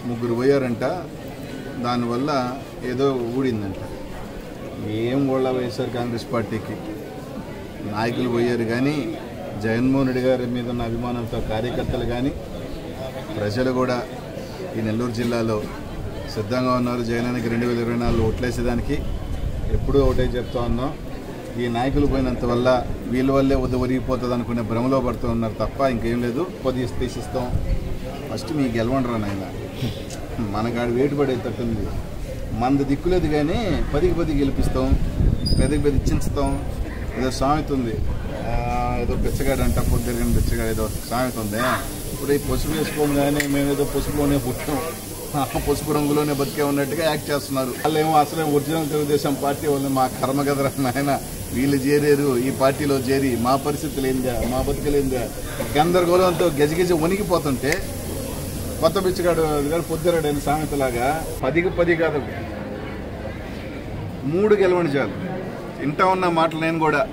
ముగ్గురు పోయారంట దానివల్ల ఏదో ఊడిందంట ఏం ఓళ్ళ వైఎస్ఆర్ కాంగ్రెస్ పార్టీకి నాయకులు పోయారు కానీ జగన్మోహన్ రెడ్డి గారి మీద ఉన్న అభిమానంతో కార్యకర్తలు కానీ ప్రజలు కూడా ఈ నెల్లూరు జిల్లాలో సిద్ధంగా ఉన్నారు జగనానికి రెండు వేల ఇరవై నాలుగులో ఓట్లేసేదానికి ఎప్పుడూ ఒకటే చెప్తా ఉన్నాం ఈ నాయకులు పోయినంత వల్ల వీళ్ళ వల్లే వద్ద ఒరిగిపోతుంది అనుకునే భ్రమలో పడుతూ ఉన్నారు తప్ప ఇంకేం లేదు కొద్ది తీసిస్తాం ఫస్ట్ మీకు గెలవండరా నాయన మనకాడు వేటు పడేటట్టుంది మంద దిక్కులేదు కానీ పదికి పది గెలిపిస్తాం పెదకి పెద్ద చించుతాం ఏదో సామెత ఉంది ఆ, ఏదో బిచ్చగాడు అంట పొద్దురిగిన బిచ్చగాడు ఏదో సామెత ఉంది ఇప్పుడు ఈ పసుపు వేసుకోము కానీ మేము ఏదో పసుపులోనే పుట్టాం ఆ పసుపు రంగులోనే బతికే ఉన్నట్టుగా యాక్ట్ చేస్తున్నారు వాళ్ళేమో అసలే ఒరిజినల్ తెలుగుదేశం పార్టీ వాళ్ళు మా కర్మ కదరా నాయన వీళ్ళు చేరారు ఈ పార్టీలో చేరి మా పరిస్థితులు ఏందా మా బతుకులేందా గందరగోళంతో గజగజ వణికిపోతుంటే కొత్త బిచ్చగాడు గారు పొద్దురాడు అయిన సామెతలాగా పదికి పది కాదు మూడు గెలవండి చాలు ఇంటా ఉన్న మాటలు నేను కూడా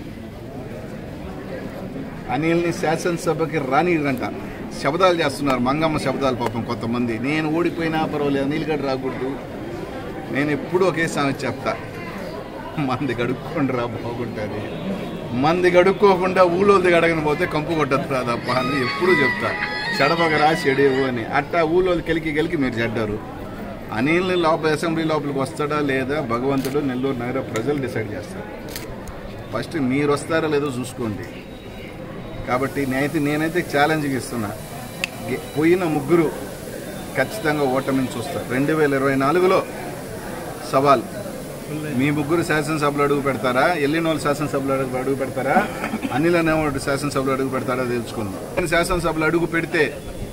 అనిల్ని శాసనసభకి రానిరంట శబ్దాలు చేస్తున్నారు మంగమ్మ శబ్దాలు పాపం కొంతమంది నేను ఓడిపోయినా పర్వాలేదు అనిల్ గడు రాకూడదు నేను ఎప్పుడూ ఒకే సామెత చెప్తా మంది గడుక్కోండి రా బాగుంటుంది మంది గడుక్కోకుండా ఊళ్ళోది గడగని పోతే కంపు కొట్టద్దు రా తప్ప అని ఎప్పుడూ చెప్తా చెడపగరా చెడేవు అని అట్టా ఊళ్ళో గెలికి గెలికి మీరు చెడ్డారు అనిల్ని లోపల అసెంబ్లీ లోపలికి వస్తాడా లేదా భగవంతుడు నెల్లూరు నగర ప్రజలు డిసైడ్ చేస్తారు ఫస్ట్ మీరు వస్తారో లేదో చూసుకోండి కాబట్టి నేనైతే నేనైతే ఛాలెంజ్కి ఇస్తున్నా గె- పోయిన ముగ్గురు ఖచ్చితంగా ఓటమిని చూస్తారు రెండు వేల ఇరవై నాలుగులో సవాల్ మీ ముగ్గురు శాసనసభలో అడుగు పెడతారా ఎల్లిన వాళ్ళు శాసనసభలో అడుగు అడుగు పెడతారా అనిల్ అనేవాడు శాసనసభలో అడుగు పెడతారా తెలుసుకుందాం నేను శాసనసభలో అడుగు పెడితే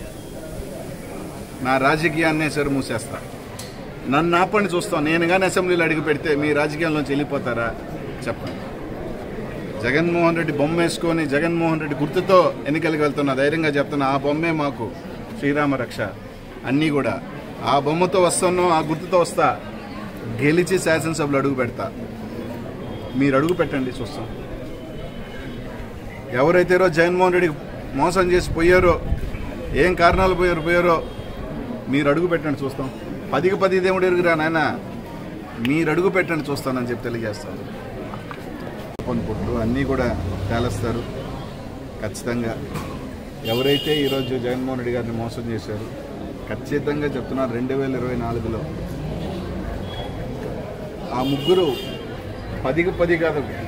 నా రాజకీయాన్నే సరి మూసేస్తా నన్ను ఆపండి చూస్తాం నేను కానీ అసెంబ్లీలో అడుగు పెడితే మీ రాజకీయాల్లోంచి వెళ్ళిపోతారా చెప్పండి జగన్మోహన్ రెడ్డి బొమ్మ వేసుకొని జగన్మోహన్ రెడ్డి గుర్తుతో ఎన్నికలకు వెళ్తున్నా ధైర్యంగా చెప్తున్నా ఆ బొమ్మే మాకు శ్రీరామ రక్ష అన్నీ కూడా ఆ బొమ్మతో వస్తానో ఆ గుర్తుతో వస్తా గెలిచి శాసనసభలో అడుగు పెడతా మీరు అడుగు పెట్టండి చూస్తాం ఎవరైతే రోజు జగన్మోహన్ రెడ్డి మోసం చేసి పోయారో ఏం కారణాలు పోయారు పోయారో మీరు అడుగు పెట్టండి చూస్తాం పదికి పది దేవుడు ఎరుగురా నాయన మీరు అడుగు పెట్టండి చూస్తానని చెప్పి తెలియజేస్తాను కొన్ని పుట్లు అన్నీ కూడా తేలుస్తారు ఖచ్చితంగా ఎవరైతే ఈరోజు జగన్మోహన్ రెడ్డి గారిని మోసం చేశారు ఖచ్చితంగా చెప్తున్నారు రెండు వేల ఇరవై నాలుగులో ఆ ముగ్గురు పదికి పది కాదు